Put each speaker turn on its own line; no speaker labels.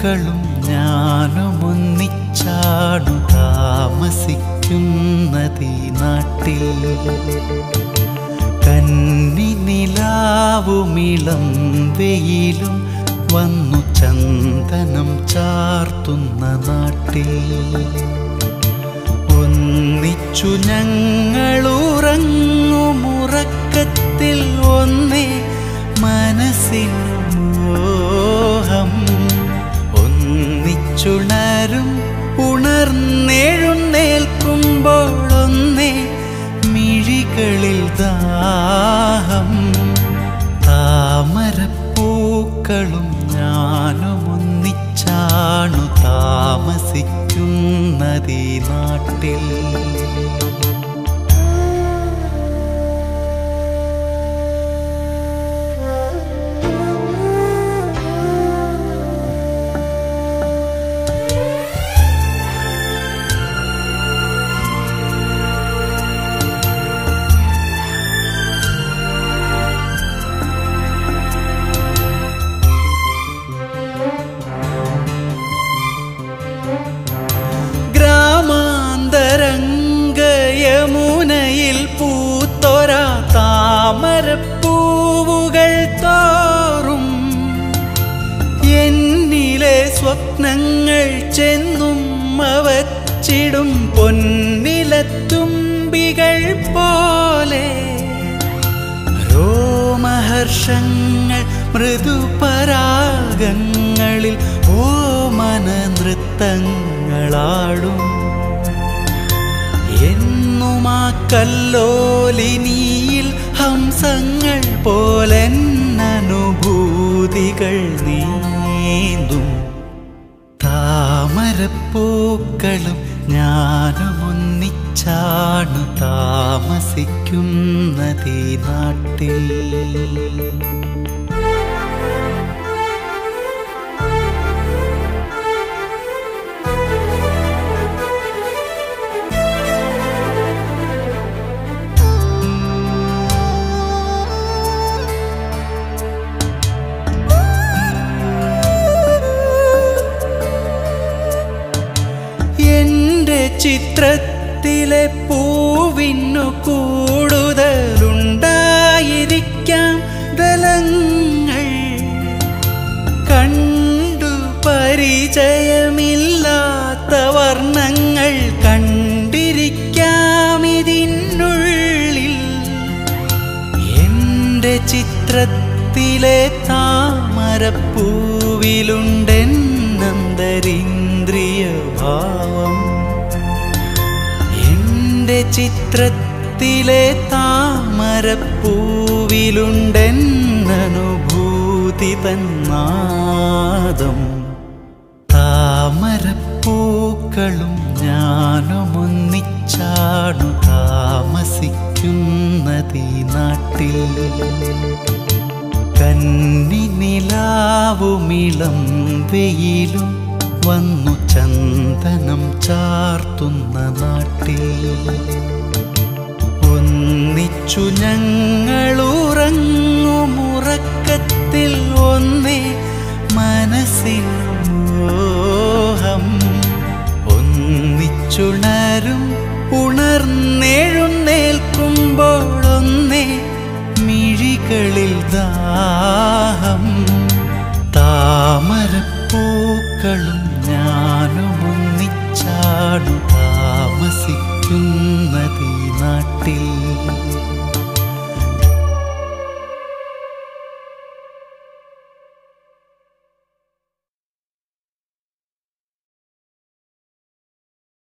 താമരപ്പൂക്കളും ഞാനും ഒന്നിച്ചാണു താമസിക്കുന്നതീ നാട്ടിൽ കന്നി നിലാവുമിളം വെയിലും വന്നു ചന്ദനം ചാർത്തുന്ന നാട്ടിൽ ഒന്നിച്ചു ഞങ്ങളുറങ്ങുമുറക്കത്തിൽ ഒന്നേ മനസ്സിനു മോഹം ഒന്നിച്ചുണരും ഉണർന്നെഴുന്നേൽക്കുമ്പോൾ ഒന്നേ മിഴികളിൽ ദാഹം താമരപ്പൂക്കളും ഞാനും ഒന്നിച്ചാണു താമസിക്കുന്നതീ നാട്ടിൽ ഗ്രാമാന്തരംഗയമുനയിൽ പൂത്തൊര താമരപ്പൂവുകൾ തോറും എന്നിലെ സ്വപ്നങ്ങൾ ചെന്നും അവച്ചിടും പൊന്നിലത്തുമ്പികൾ പോലെ രോമഹർഷങ്ങൾ മൃദുപരാഗങ്ങളിൽ ഓമന നൃത്തങ്ങളാടും എന്നുമാ കല്ലോലിനിയിൽ ഹംസങ്ങൾ പോലെന്നനുഭൂതികൾ നീന്തും താമരപ്പൂക്കളും ഞാനും ഒന്നിച്ചാണു താമസിക്കുന്നതീ നാട്ടിൽ എന്റെ ചിത്രത്തിലെ പൂവിനു കൂടുതലുണ്ടായിരിക്കാം ദലങ്ങൾ കണ്ടു പരിചയമില്ലാത്ത വർണ്ണങ്ങൾ കണ്ടിരിക്കാം ഇതിനുള്ളിൽ എന്റെ ചിത്രത്തിലെ താമരപ്പൂവിലുണ്ടെന്നന്തരീന്ദ്രിയ ഭാവം എന്റെ ചിത്രത്തിലെ താമരപ്പൂവിലുണ്ടെന്നനുഭൂതി തന്നാദം താമരപ്പൂക്കളും ഞാനും ഒന്നിച്ചാണു താമസിക്കുന്നതീ നാട്ടിൽ കന്നി നിലാവുമിളം വെയിലും വന്നു ചന്ദനം ചാർത്തുന്ന നാട്ടിൽ ഒന്നിച്ചു ഞങ്ങളുറങ്ങുമുറക്കത്തിൽ ഒന്നേ മനസ്സിനു മോഹം ഒന്നിച്ചുണരും ഉണർന്നെഴുന്നേൽക്കുമ്പോൾ ഒന്നേ മിഴികളിൽ ദാഹം താമരപ്പൂക്കളും